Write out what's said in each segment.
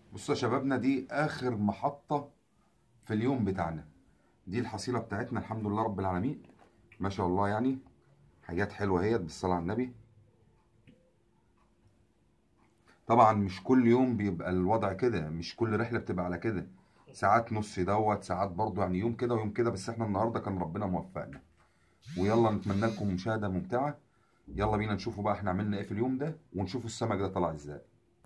بصوا يا شبابنا دي اخر محطة في اليوم بتاعنا دي الحصيلة بتاعتنا الحمد لله رب العالمين ما شاء الله يعني حاجات حلوة اهيت بالصلاة على النبي طبعا مش كل يوم بيبقى الوضع كده مش كل رحلة بتبقى على كده ساعات نص دوت ساعات برضو يعني يوم كده ويوم كده بس احنا النهاردة كان ربنا موفقنا ويلا نتمنى لكم مشاهدة ممتعة يلا بينا نشوفوا بقى احنا عملنا ايه في اليوم ده ونشوفوا السمك ده طلع ازاي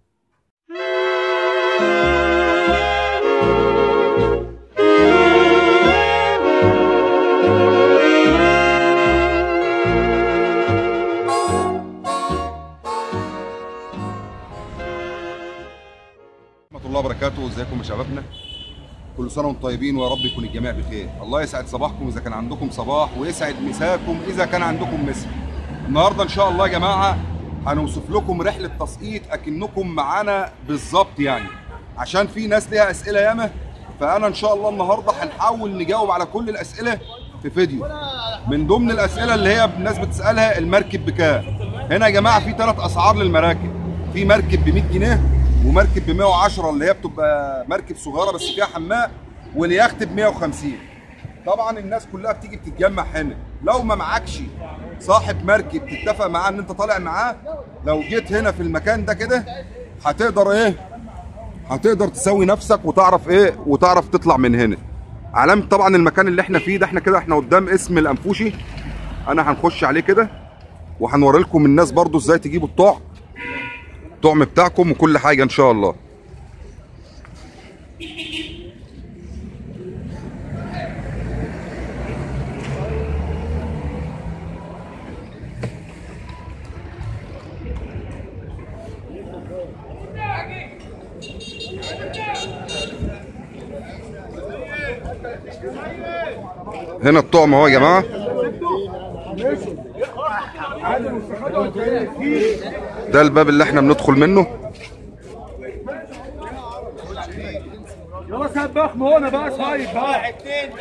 ورحمة الله وبركاته ازيكم يا شبابنا كل سنة وانتم طيبين ويا رب يكون الجميع بخير الله يسعد صباحكم اذا كان عندكم صباح ويسعد مساكم اذا كان عندكم مسا النهارده ان شاء الله يا جماعة هنوصف لكم رحلة تسقيط اكنكم معانا بالظبط يعني عشان في ناس ليها اسئلة ياما فانا ان شاء الله النهارده هنحاول نجاوب على كل الاسئلة في فيديو من ضمن الاسئلة اللي هي الناس بتسألها المركب بكام هنا يا جماعة في ثلاث اسعار للمراكب في مركب ب 100 جنيه ومركب ب 110 اللي هي بتبقى مركب صغيره بس فيها حمام واليخت ب 150 طبعا الناس كلها بتيجي بتتجمع هنا لو ما معكش صاحب مركب تتفق معاه ان انت طالع معاه لو جيت هنا في المكان ده كده هتقدر ايه هتقدر تسوي نفسك وتعرف ايه وتعرف تطلع من هنا علامة طبعا المكان اللي احنا فيه ده احنا كده احنا قدام اسم الانفوشي انا هنخش عليه كده وهنوري لكم الناس برضو ازاي تجيبوا الطعم الطعم بتاعكم وكل حاجه ان شاء الله هنا الطعم اهو يا جماعه ده الباب اللي احنا بندخل منه يلا سباح هنا بقى صايب بقى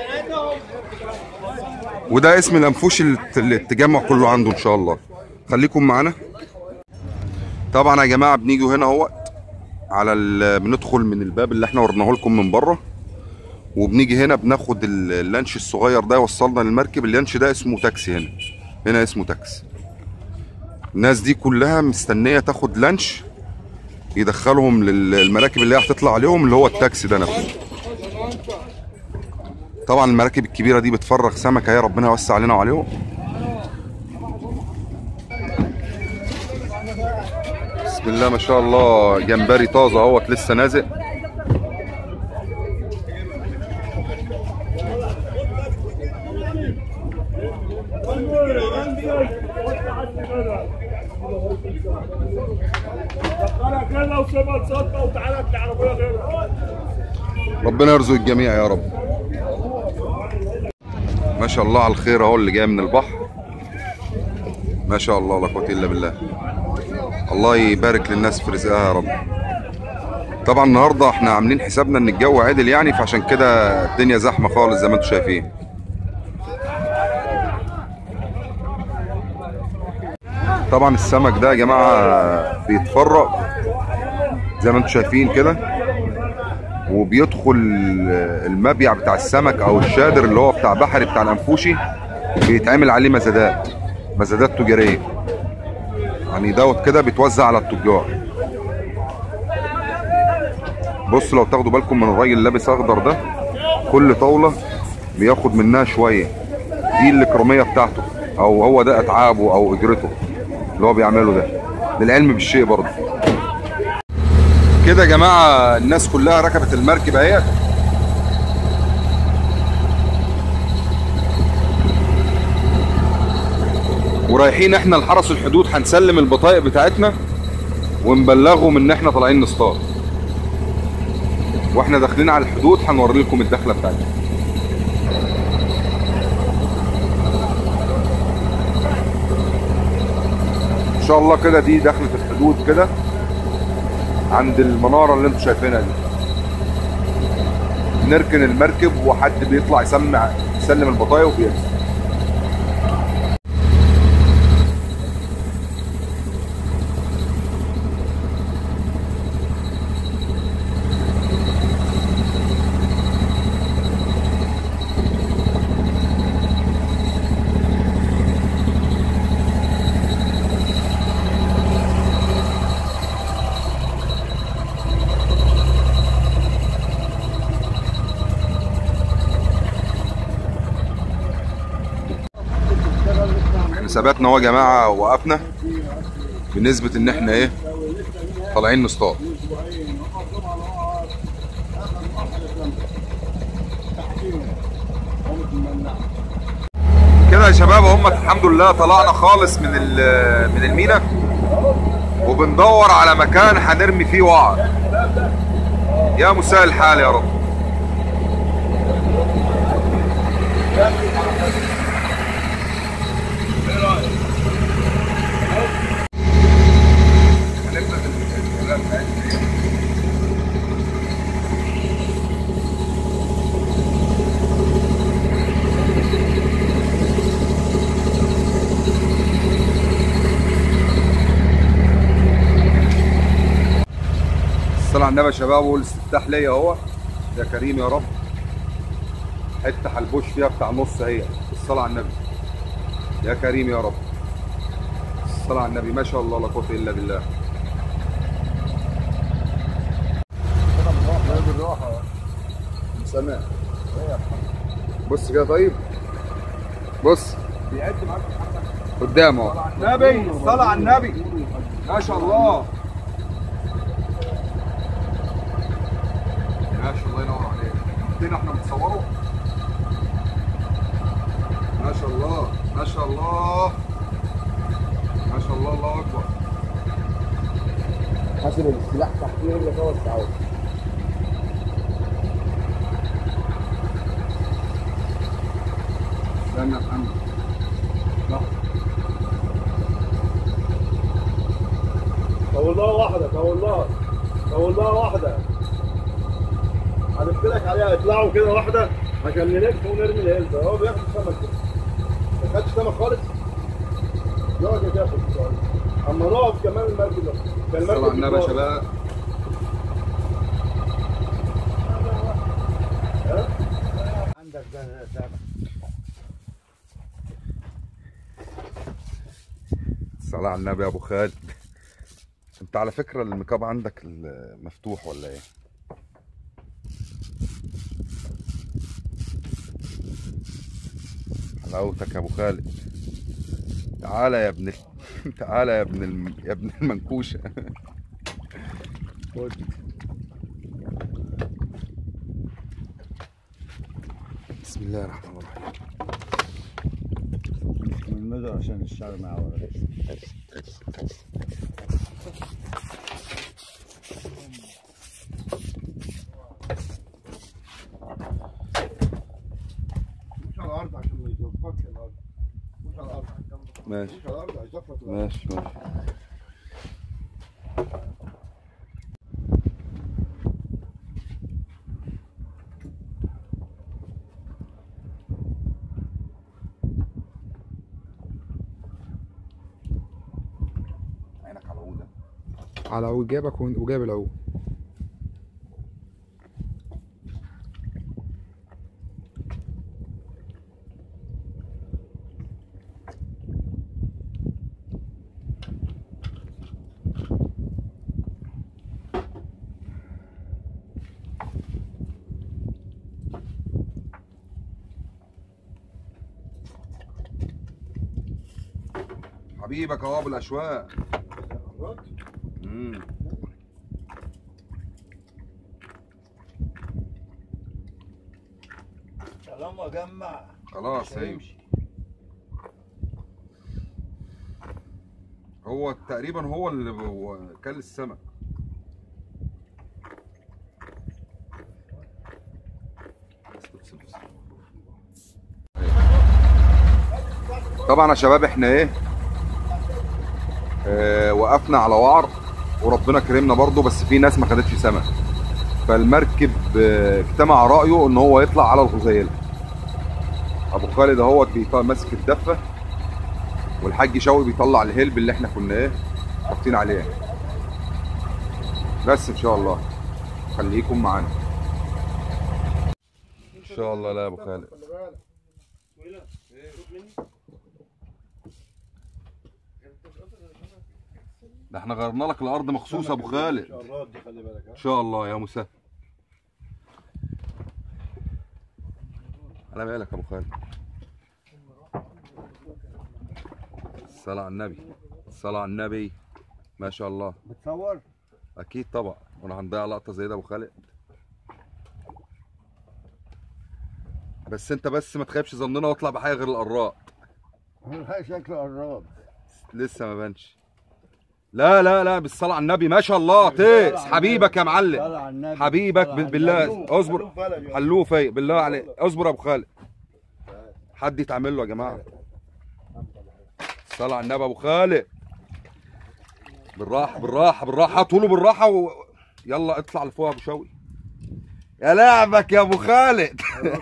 وده اسم الانفوش اللي اللي التجمع كله عنده ان شاء الله خليكم معانا طبعا يا جماعه بنيجوا هنا اهوت على ال- بندخل من الباب اللي احنا ورناه لكم من بره وبنيجي هنا بناخد ال- اللانش الصغير ده يوصلنا للمركب اللانش ده اسمه تاكسي هنا هنا اسمه تاكسي الناس دي كلها مستنيه تاخد لانش يدخلهم للمراكب اللي هي هتطلع عليهم اللي هو التاكسي ده نفسه طبعا المراكب الكبيره دي بتفرغ سمكه يا ربنا يوسع علينا وعليهم بسم الله ما شاء الله جمبري طازه اهوت لسه نازل تعالى كده وسيبها تصدق وتعالى اطلع عربيه غيرها ربنا يرزق الجميع يا رب ما شاء الله على الخير اهو اللي جاي من البحر ما شاء الله لا قوه الا بالله الله يبارك للناس في رزقها يا رب طبعا النهارده احنا عاملين حسابنا ان الجو عدل يعني فعشان كده الدنيا زحمه خالص زي ما انتم شايفين طبعا السمك ده يا جماعه بيتفرق زي ما انتم شايفين كده وبيدخل المبيع بتاع السمك او الشادر اللي هو بتاع بحري بتاع الانفوشي بيتعمل عليه مزادات مزادات تجاريه يعني دوت كده بيتوزع على التجار بص لو تاخدوا بالكم من الراجل اللي لابس اخضر ده كل طاوله بياخد منها شويه دي الاكراميه بتاعته او هو ده اتعابه او اجرته اللي هو بيعمله ده للعلم بالشيء برضه كده يا جماعه الناس كلها ركبت المركب اهيت ورايحين احنا لحرس الحدود هنسلم البطايق بتاعتنا ونبلغهم ان احنا طالعين نصطاد واحنا داخلين على الحدود هنوري لكم الدخله بتاعتنا ان شاء الله كده دي دخلة الحدود كده عند المنارة اللي انتم شايفينها دي نركن المركب وحد بيطلع يسمع يسلم البطايق وبيرسل حساباتنا اهو يا جماعه وقفنا بنسبه ان احنا ايه طالعين نصطاد كده يا شباب هم الحمد لله طلعنا خالص من ال- من المينا وبندور على مكان هنرمي فيه وعر يا مساء الحال يا رب الصلاة على النبي يا شباب والاستفتاح ليا اهو يا كريم يا رب حته حلبوش فيها بتاع نص اهي الصلاة على النبي يا كريم يا رب الصلاة على النبي ما شاء الله لا قوة الا بالله سامع بص كده طيب بص قدامه اهو نبي الصلاة على النبي ما شاء الله ما شاء الله ينور عليك حطينا احنا بنصوره ما شاء الله ما شاء الله ما شاء الله الله اكبر حاسب السلاح تحتيه رجلك هو التعاون استنى يا محمد طولها واحدة طولها طولها واحدة هنقفل لك عليها اطلعوا كده واحدة عشان نلف ونرمي الهيل ده هو بياخد سمك كده ما خدش سمك خالص يقعد ياخد اما نقف كمان المركب ده كان صلى على المركب النبي يا بيقف. شباب عندك ده سامع الصلاة على النبي يا ابو خالد انت على فكرة الميكاب عندك مفتوح ولا ايه؟ حلاوتك يا ابو خالد تعالى يا ابن ال... تعالى يا ابن الم... يا ابن المنكوشة بسم الله الرحمن الرحيم من المدى عشان الشعر معاه ولا مش على الارض عشان ما يزفرش الارض مش على الارض ماشي مش على الارض هيزفرك الارض ماشي ماشي عينك على العودة على عود جابك وإن- وجاب العود حبيبك اهو ابو الاشواق امم طالما جمع خلاص هيمشي هو تقريبا هو اللي هو كل السمك طبعا يا شباب احنا ايه اه وقفنا على وعر وربنا كرمنا برضو بس في ناس ما خدتش سمك فالمركب اه اجتمع رايه ان هو يطلع على الغزيله ابو خالد اهوت بيط- ماسك الدفه والحاج شوقي بيطلع الهلب اللي احنا كنا ايه حاطين عليه بس ان شاء الله خليكم معانا ان شاء الله لا يا ابو خالد ده احنا غيرنا لك الارض مخصوص يا ابو خالد الارض دي خلي بالك ها ان شاء الله يا مسهل على بالك يا ابو خالد الصلاة على النبي الصلاة على النبي ما شاء الله بتصور؟ اكيد طبعا وانا هنضيع لقطه زي ده ابو خالد بس انت بس ما تخيبش ظننا واطلع بحاجه غير القراط هاي شكله قراب لسه ما بانش لا لا لا بالصلاه على النبي ما شاء الله تيس حبيبك يا معلم صلى على النبي حبيبك صلى على بالله النبي. اصبر حلوف بلدي. حلوه فايق بالله عليك اصبر يا ابو خالد حد يتعمل له يا جماعه الصلاه على النبي يا ابو خالد بالراحه بالراحه بالراحه هاتوا له بالراحه و... يلا اطلع لفوق يا ابو شوقي يا لعبك يا ابو خالد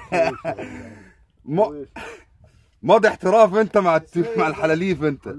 م... ماضي احتراف انت مع الت... مع الحلاليف انت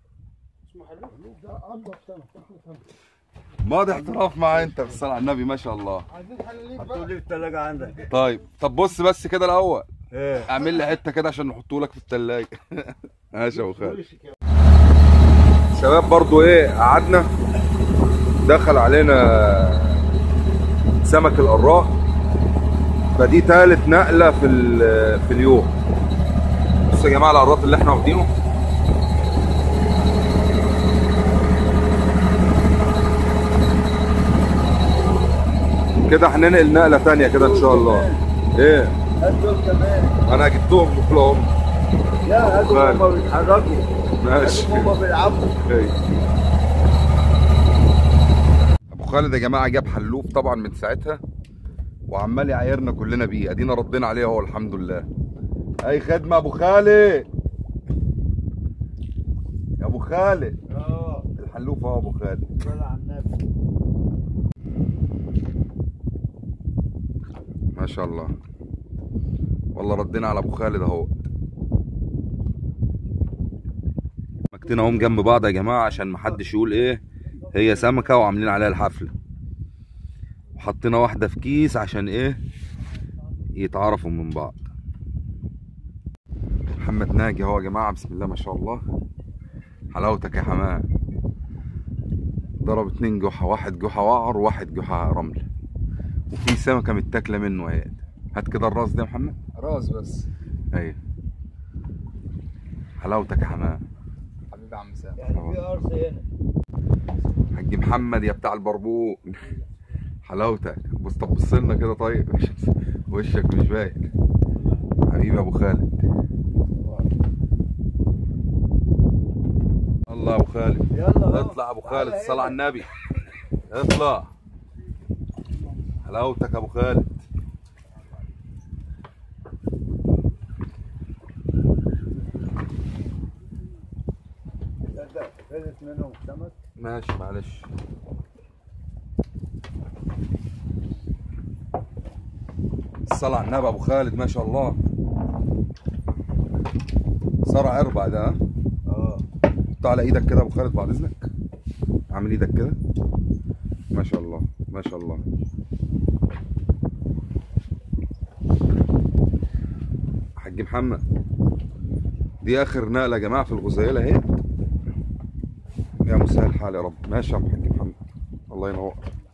ماضي احتراف مع انت بالصلاه على النبي ما شاء الله حطوا لي في الثلاجة عندك طيب طب بص بس كده الاول ايه اعمل لي حته كده عشان نحطه لك في الثلاجه ماشي يا ابو خالد شباب برضو ايه قعدنا دخل علينا سمك القراء فدي تالت نقله في ال- في اليوم بصوا يا جماعه القراط اللي احنا واخدينه كده هننقل نقله تانية كده ان شاء الله ايه هات دول كمان انا جبتهم كلهم لا هاتوا غالي. هما بيتحركوا ماشي هاتوا هما بيلعبوا إيه. ابو خالد يا جماعه جاب حلوف طبعا من ساعتها وعمال يعايرنا كلنا بيه ادينا ردينا عليه اهو الحمد لله اي خدمه ابو خالد يا ابو خالد اه الحلوف اهو ابو خالد صلى على النبي ما شاء الله والله ردينا على ابو خالد اهو سمكتين اهم جنب بعض يا جماعه عشان محدش يقول ايه هي سمكه وعاملين عليها الحفله وحطينا واحده في كيس عشان ايه يتعرفوا من بعض محمد ناجي اهو يا جماعه بسم الله ما شاء الله حلاوتك يا حمام ضرب اتنين جحا واحد جحا وعر وواحد جحا رمل وفي سمكه متاكله منه اهي هات كده الراس ده يا محمد راس بس ايوه حلاوتك يا حمام حبيبي عم سام يعني في قرص هنا حاج محمد يا بتاع البربوق حلاوتك بص طب بص لنا كده طيب وشك مش باين حبيبي ابو خالد الله يا ابو خالد يلا اطلع ابو خالد الصلاة على النبي اطلع حلاوتك يا ابو خالد تصدق فلت منهم سمك ماشي معلش الصلاة على النبي ابو خالد ما شاء الله صرع اربع ده ها؟ اه حط على ايدك كده يا ابو خالد بعد اذنك اعمل ايدك كده ما شاء الله ما شاء الله حاج محمد دي اخر نقله يا جماعه في الغزيله اهي يا مسهل الحال يا رب ماشي يا عم حاج محمد الله ينور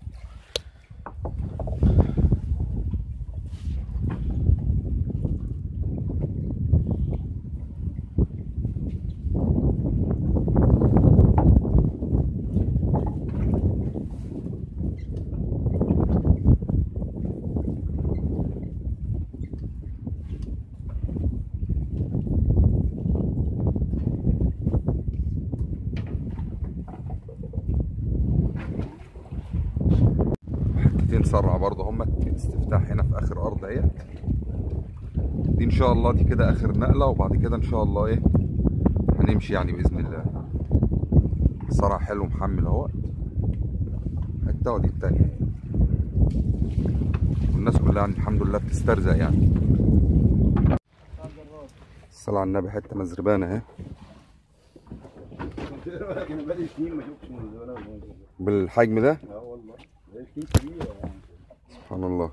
حتتين سرع برضه هم استفتاح هنا في اخر ارض اهي دي ان شاء الله دي كده اخر نقله وبعد كده ان شاء الله ايه هنمشي يعني باذن الله صرع حلو محمل اهو حته ودي التانية والناس كلها يعني الحمد لله بتسترزق يعني الصلاة على النبي حته مزربانه اهي لكن بقالي سنين ما شفتش من زمان بالحجم ده اه والله بقالي سنين كبيرة يعني سبحان الله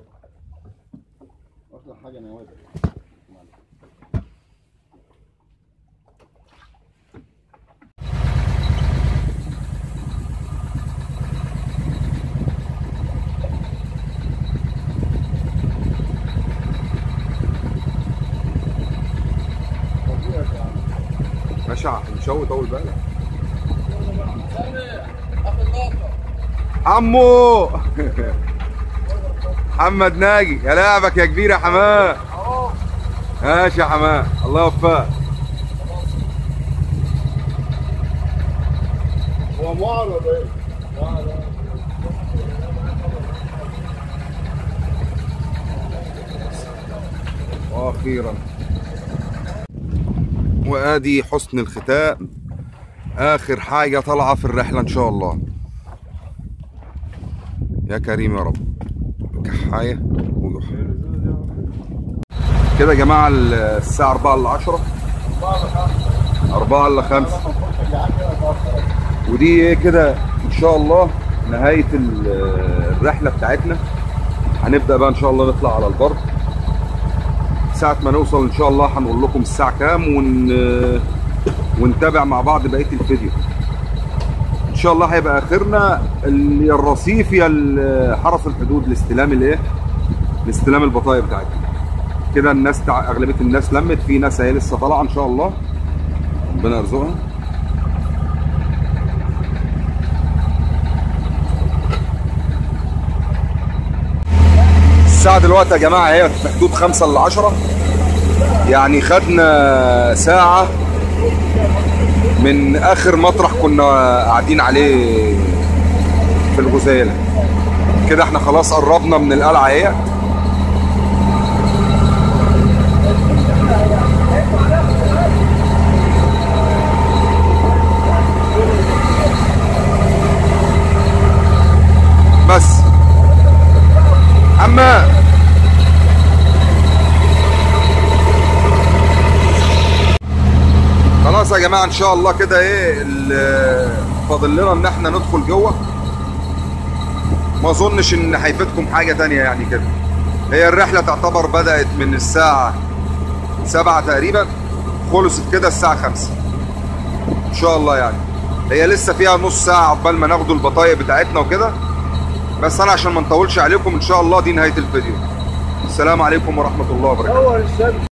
اصلا حاجة نوادر باشا مشوي طول بالك عمو محمد ناجي يا لعبك يا كبير يا حماه ماشي يا حماه الله يوفقك هو معر ولا ايه؟ واخيرا وادي حسن الختام اخر حاجه طالعه في الرحله ان شاء الله يا كريم يا رب كحايه وجح كده يا جماعه الساعه 4 الا 10 4 الا 5 ودي ايه كده ان شاء الله نهايه ال- الرحله بتاعتنا هنبدا بقى ان شاء الله نطلع على البر ساعة ما نوصل ان شاء الله هنقول لكم الساعة كام ون... ونتابع مع بعض بقية الفيديو ان شاء الله هيبقى اخرنا ال- يا الرصيف يا ال- حرس الحدود لاستلام الايه لاستلام البطايق بتاعتنا كده الناس تع... اغلبية الناس لمت في ناس هي لسه طالعة ان شاء الله ربنا يرزقها الساعة دلوقتي يا جماعة هي في حدود خمسة إلا عشرة يعني خدنا ساعة من آخر مطرح كنا قاعدين عليه في الجزيرة كده احنا خلاص قربنا من القلعة اهي بس اما خلاص يا جماعه ان شاء الله كده ايه ال- فاضل لنا ان احنا ندخل جوه ما اظنش ان هيفيدكم حاجه تانية يعني كده هي الرحله تعتبر بدات من الساعه سبعة تقريبا خلصت كده الساعه خمسة ان شاء الله يعني هي لسه فيها نص ساعه عقبال ما ناخدوا البطايق بتاعتنا وكده بس انا عشان ما نطولش عليكم ان شاء الله دي نهايه الفيديو السلام عليكم ورحمه الله وبركاته هو الشمس